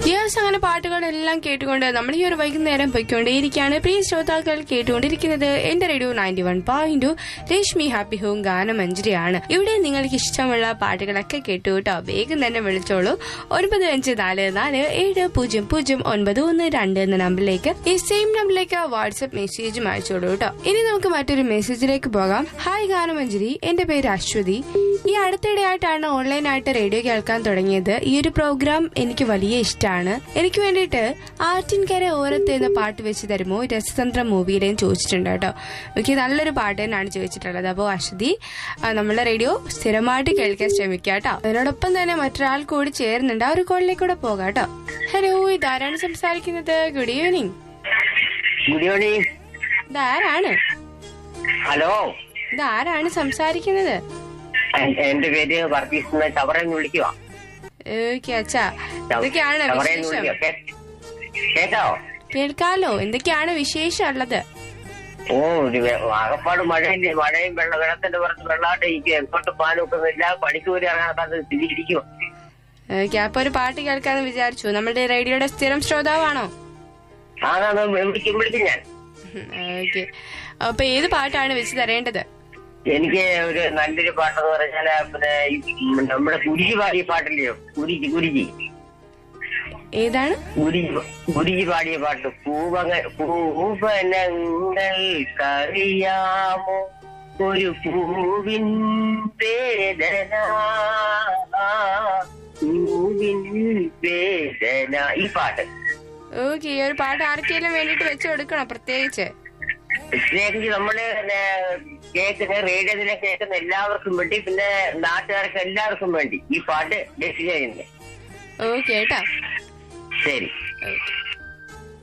Diaz അങ്ങനെ പാട്ടുകളെല്ലാം കേട്ടുകൊണ്ട് നമ്മൾ ഈ ഒരു വൈകുന്നേരം പൊയ്ക്കൊണ്ടേയിരിക്കുകയാണ് പ്രിയ ശ്രോതാക്കൾ കേട്ടുകൊണ്ടിരിക്കുന്നത് എന്റെ radio ninety one point Rashmi happy home ഗാനമഞ്ജരിയാണ് ഇവിടെ നിങ്ങൾക്ക് ഇഷ്ടമുള്ള പാട്ടുകളൊക്കെ കേട്ടു കേട്ടോ വേഗം തന്നെ വിളിച്ചോളൂ ഒൻപത് അഞ്ച് നാല് നാല് ഏഴ് പൂജ്യം പൂജ്യം ഒൻപത് ഒന്ന് രണ്ട് എന്ന നമ്പറിലേക്ക് ഈ സെയിം നമ്പറിലേക്ക് വാട്സ്ആപ്പ് മെസ്സേജും അയച്ചോളൂ കേട്ടോ ഇനി നമുക്ക് മറ്റൊരു മെസ്സേജിലേക്ക് പോകാം ഹായ് ഗാനമഞ്ജരി എന്റെ പേര് അശ്വതി ഈ അടുത്തിടെയായിട്ടാണ് ഓൺലൈനായിട്ട് റേഡിയോ കേൾക്കാൻ തുടങ്ങിയത് ഈ ഒരു പ്രോഗ്രാം എനിക്ക് വലിയ ഇഷ്ടമാണ് എനിക്ക് വേണ്ടിയിട്ട് ആറ്റിൻകര ഓരത്ത് എന്ന പാട്ട് വെച്ച് തരുമോ രസതന്ത്ര മൂവിയിലേയും ചോദിച്ചിട്ടുണ്ട് കേട്ടോ എനിക്ക് നല്ലൊരു പാട്ട് തന്നെയാണ് ചോദിച്ചിട്ടുള്ളത് അപ്പോൾ അശ്വതി ആ, നമ്മളെ റേഡിയോ സ്ഥിരമായിട്ട് കേൾക്കാൻ ശ്രമിക്കുക കേട്ടോ അതിനോടൊപ്പം തന്നെ മറ്റൊരാൾ കൂടി ചേരുന്നുണ്ട് ആ ഒരു കോളിലേക്ക് കൂടെ പോകാം കേട്ടോ ഹലോ ഇതാരാണ് സംസാരിക്കുന്നത് ഗുഡ് ഈവനിങ് ഗുഡ് ഈവനിങ് ഇതാരാണ് ഹലോ ഇതാരാണ് സംസാരിക്കുന്നത് എ- എന്റെ പേര് വർഗീസ് ചവറന്ന് വിളിക്കുക ഓക്കെ അച്ഛാ എന്തൊക്കെയാണ് ചവറന്ന് വിശേഷം വിളിക്കുക കേ- കേട്ടോ കേൾക്കാലോ എന്തൊക്കെയാണ് വിശേഷം ഉള്ളത് ഓ ഒരു വെ- ആകപ്പാട് മഴയില്ലേ മഴയും വെള്ള വെള്ളത്തിന്റെ പുറത്ത് വെള്ളമായിട്ട് എനിക്ക് എങ്ങോട്ട് പാലൊക്കുന്നില്ല പണിക്ക് പോലും ഇറങ്ങാത്ത സ്ഥിതിയിരിക്കും ഓക്കെ അപ്പൊ ഒരു പാട്ട് കേൾക്കാന്ന് വിചാരിച്ചു നമ്മുടെ റേഡിയോയുടെ സ്ഥിരം ശ്രോതാവാണോ അതാണ് വിളിക്കും വിളിക്കും ഞാൻ ഓക്കെ അപ്പൊ ഏത് പാട്ടാണ് വെച്ച് തരേണ്ടത് എനിക്ക് ഒരു നല്ലൊരു പാട്ടെന്ന് പറഞ്ഞാല് പിന്നെ ഈ നമ്മുടെ കുരിജി പാടിയ പാട്ടില്ലയോ കുരിജി കുരിജി ഏതാണ് ഗുരുജി ഗുരുജി പാടിയ പാട്ട് പൂവങ്ങ പൂവനങ്ങൾക്കറിയാമോ ഒരു പൂവിൻ വേദന പൂവിൻ വേദന ഈ പാട്ട് ഓക്കെ ഈ ഒരു പാട്ട് ആർക്കെങ്കിലും വേണ്ടിട്ട് വെച്ച് കൊടുക്കണോ പ്രത്യേകിച്ച് പ്രത്യേകിച്ച് നമ്മള് പിന്നെ കേൾക്കുന്ന റേഡിയോയിലെ കേൾക്കുന്ന എല്ലാവർക്കും വേണ്ടി പിന്നെ നാട്ടുകാർക്ക് എല്ലാവർക്കും വേണ്ടി ഈ പാട്ട് ഡെസ്റ്റിന് ചെയ്യുന്നത് ഓക്കെ കേട്ടോ ശരി ഓക്കെ